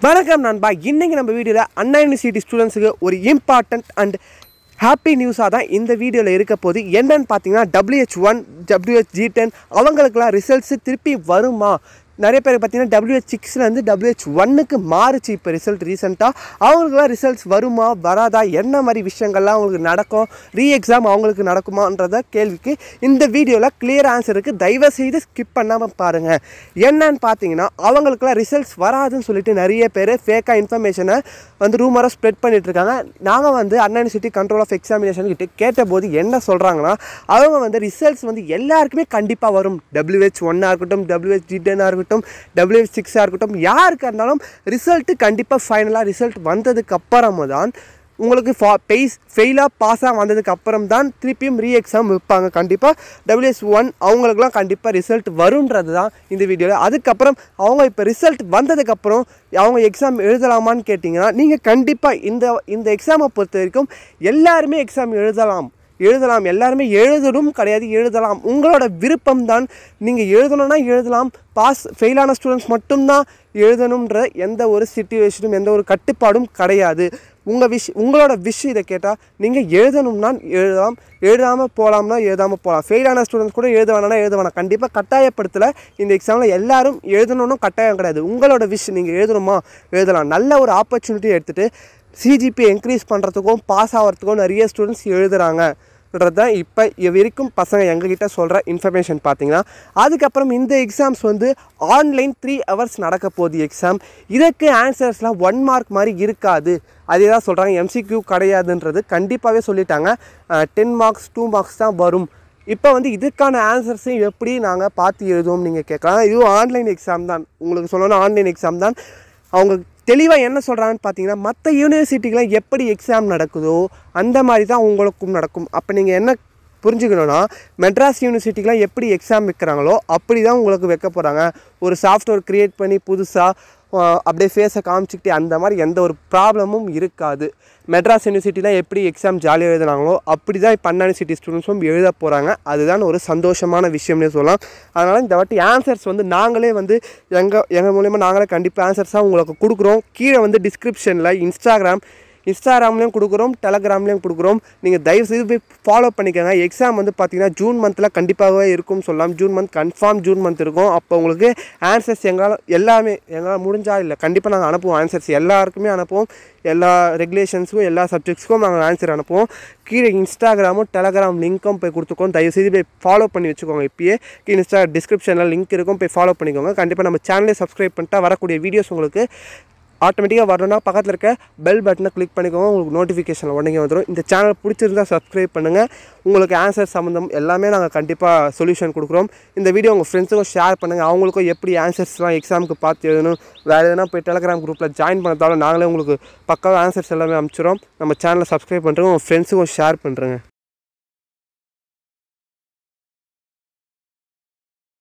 வணக்கம் நண்பா இன்னைக்கு நம்ம வீடியோவில் அண்ணா யூனிவர்சிட்டி ஸ்டூடெண்ட்ஸுக்கு ஒரு இம்பார்ட்டண்ட் அண்ட் ஹாப்பி நியூஸாக தான் இந்த வீடியோவில் இருக்க போது என்னன்னு பார்த்தீங்கன்னா W H one W H G ten அவங்களுக்குலாம் ரிசல்ட்ஸு திருப்பி வருமா நிறைய பேர் பார்த்தீங்கன்னா டபிள்யூஹெச் சிக்ஸ்லேருந்து டபிள்யூஹெச் ஒன்னுக்கு மாறுச்சு இப்போ ரிசல்ட் ரீசெண்டாக அவங்களுக்குலாம் ரிசல்ட்ஸ் வருமா வராதா என்ன மாதிரி விஷயங்கள்லாம் அவங்களுக்கு நடக்கும் ரீ எக்ஸாம் அவங்களுக்கு நடக்குமான்றத கேள்விக்கு இந்த வீடியோவில் கிளியர் ஆன்சர் இருக்குது தயவு செய்து ஸ்கிப் பண்ணாமல் பாருங்கள் என்னன்னு பார்த்தீங்கன்னா அவங்களுக்குலாம் ரிசல்ட்ஸ் வராதுன்னு சொல்லிட்டு நிறைய பேர் ஃபேக்காக இன்ஃபர்மேஷனை வந்து ரூமராக ஸ்ப்ரெட் பண்ணிட்டு இருக்காங்க நாங்கள் வந்து Anna University control of examination கிட்ட கேட்டபோது என்ன சொல்கிறாங்கன்னா அவங்க வந்து ரிசல்ட்ஸ் வந்து எல்லாருக்குமே கண்டிப்பாக வரும் டபிள்யூஹெச் ஒன்னாக இருக்கட்டும் டபிள்யூஹெச் ஜி டென்னாக இருக்கட்டும் டபிள்யூஹெச் சிக்ஸாக இருக்கட்டும் யாருக்காக இருந்தாலும் ரிசல்ட்டு கண்டிப்பாக ஃபைனலாக ரிசல்ட் வந்ததுக்கு அப்புறமா தான் உங்களுக்கு ஃபா பெய்ஸ் ஃபெயிலாக பாஸாக வந்ததுக்கு அப்புறம் தான் திருப்பியும் ரீ எக்ஸாம் வைப்பாங்க கண்டிப்பாக டபிள்யூஎஸ் ஒன் அவங்களுக்குலாம் கண்டிப்பாக ரிசல்ட் வருன்றது தான் இந்த வீடியோவில் அதுக்கப்புறம் அவங்க இப்போ ரிசல்ட் வந்ததுக்கப்புறம் அவங்க எக்ஸாம் எழுதலாமான்னு கேட்டிங்கன்னா நீங்கள் கண்டிப்பாக இந்த இந்த எக்ஸாமை பொறுத்த வரைக்கும் எல்லாருமே எக்ஸாம் எழுதலாம் எழுதலாம் எல்லாருமே எழுதணும் கிடையாது எழுதலாம் உங்களோட விருப்பம் தான் நீங்கள் எழுதணும்னா எழுதலாம் பாஸ் ஃபெயிலான ஸ்டூடெண்ட்ஸ் மட்டும்தான் எழுதணுன்ற எந்த ஒரு சுச்சுவேஷனும் எந்த ஒரு கட்டுப்பாடும் கிடையாது உங்கள் விஷ் உங்களோட விஷ் இதை கேட்டால் நீங்கள் எழுதணும்னா எழுதலாம் எழுதாமல் போகலாம்னா எழுதாமல் போகலாம் ஃபெயிலான ஸ்டூடெண்ட்ஸ் கூட எழுத வேணாம்னா எழுத வேணாம் கண்டிப்பாக கட்டாயப்படுத்தலை இந்த எக்ஸாமில் எல்லாரும் எழுதணும்னு கட்டாயம் கிடையாது உங்களோட விஷ் நீங்கள் எழுதணுமா எழுதலாம் நல்ல ஒரு ஆப்பர்ச்சுனிட்டி எடுத்துகிட்டு சிஜிபி இன்க்ரீஸ் பண்ணுறதுக்கும் பாஸ் ஆகிறதுக்கும் நிறைய ஸ்டூடெண்ட்ஸ் எழுதுகிறாங்கன்றது தான் இப்போ வரைக்கும் பசங்க எங்ககிட்ட சொல்கிற இன்ஃபர்மேஷன் பார்த்தீங்கன்னா அதுக்கப்புறம் இந்த எக்ஸாம்ஸ் வந்து ஆன்லைன் த்ரீ ஹவர்ஸ் நடக்க போகுது எக்ஸாம் இதுக்கு ஆன்சர்ஸ்லாம் ஒன் மார்க் மாதிரி இருக்காது அதே தான் சொல்கிறாங்க எம்சிக்யூ கிடையாதுன்றது கண்டிப்பாகவே சொல்லிட்டாங்க டென் மார்க்ஸ் டூ மார்க்ஸ் தான் வரும் இப்போ வந்து இதுக்கான ஆன்சர்ஸையும் எப்படி நாங்கள் பார்த்து எழுதுவோம் நீங்கள் கேட்கலாம் இதுவும் ஆன்லைன் எக்ஸாம் தான் உங்களுக்கு சொல்லணும் ஆன்லைன் எக்ஸாம் தான் அவங்க தெளிவாக என்ன சொல்கிறாங்கன்னு பார்த்தீங்கன்னா மற்ற யூனிவர்சிட்டிக்கெலாம் எப்படி எக்ஸாம் நடக்குதோ அந்த மாதிரி தான் உங்களுக்கும் நடக்கும் அப்போ நீங்கள் என்ன புரிஞ்சுக்கணுன்னா மெட்ராஸ் யூனிவர்சிட்டிக்கெலாம் எப்படி எக்ஸாம் வைக்கிறாங்களோ அப்படி தான் உங்களுக்கு வைக்க போகிறாங்க ஒரு சாஃப்ட்வேர் க்ரியேட் பண்ணி புதுசாக அப்படியே ஃபேஸை காமிச்சிக்கிட்டே அந்த மாதிரி எந்த ஒரு ப்ராப்ளமும் இருக்காது மெட்ராஸ் யூனிவர்சிட்டிலாம் எப்படி எக்ஸாம் ஜாலியாக எழுதுனாங்களோ அப்படி தான் இப்போ அண்ணா யூனிவர்சிட்டி ஸ்டூடெண்ட்ஸும் எழுத போகிறாங்க அதுதான் ஒரு சந்தோஷமான விஷயம்னே சொல்லலாம் அதனால் இந்த வாட்டி ஆன்சர்ஸ் வந்து நாங்களே வந்து எங்கள் எங்கள் மூலயமா நாங்களே கண்டிப்பாக ஆன்சர்ஸாக உங்களுக்கு கொடுக்குறோம் கீழே வந்து டிஸ்கிரிப்ஷனில் இன்ஸ்டாகிராம் இன்ஸ்டாகிராம்லேயும் கொடுக்குறோம் டெலகிராம்லேயும் கொடுக்குறோம் நீங்கள் தயவு செய்து போய் ஃபாலோ பண்ணிக்கோங்க எக்ஸாம் வந்து பார்த்தீங்கன்னா ஜூன் மந்தில் கண்டிப்பாகவே இருக்கும்னு சொல்லலாம் June month confirm June month இருக்கும் அப்போ உங்களுக்கு ஆன்சர்ஸ் எங்களால் எல்லாமே எங்களால் முடிஞ்சா இல்லை கண்டிப்பாக நாங்கள் அனுப்புவோம் ஆன்சர்ஸ் எல்லாருக்குமே அனுப்புவோம் எல்லா ரெகுலேஷன்ஸுக்கும் எல்லா சப்ஜெக்ட்ஸ்க்கும் நாங்கள் ஆன்சர் அனுப்புவோம் கீழே இன்ஸ்டாகிராமும் டெலகிராம் லிங்க்கும் போய் கொடுத்துக்கோம் தயவு செய்து போய் ஃபாலோ பண்ணி வச்சுக்கோங்க இப்பயே இன்ஸ்டா டிஸ்கிரிப்ஷனில் லிங்க் இருக்கும் போய் ஃபாலோ பண்ணிக்கோங்க கண்டிப்பாக நம்ம சேனலே சப்ஸ்கிரைப் பண்ணிட்டா வரக்கூடிய வீடியோஸ் உங்களுக்கு ஆட்டோமேட்டிக்காக வரணும்னா பக்கத்தில் இருக்க பெல் பட்டனை கிளிக் பண்ணிக்கோங்க உங்களுக்கு நோட்டிஃபிகேஷன் உடனே வந்துடும் இந்த சேனல் பிடிச்சிருந்தா சப்ஸ்கிரைப் பண்ணுங்கள் உங்களுக்கு ஆன்சர் சம்மந்தம் எல்லாமே நாங்கள் கண்டிப்பாக சொல்யூஷன் கொடுக்குறோம் இந்த வீடியோ உங்கள் ஃப்ரெண்ட்ஸுக்கும் ஷேர் பண்ணுங்கள் அவங்களுக்கும் எப்படி ஆன்சர்ஸ்லாம் எக்ஸாமுக்கு பார்த்து எழுதணும் வேறு எதுனா போய் டெலகிராம் குரூப்பில் ஜாயின் பண்ணதாலும் நாங்களே உங்களுக்கு பக்காவாக ஆன்சர்ஸ் எல்லாமே அனுப்பிச்சிடும் நம்ம சேனலை சப்ஸ்கிரைப் பண்ணுறோம் உங்கள் ஃப்ரெண்ட்ஸுக்கும் ஷேர் பண்ணுறேங்க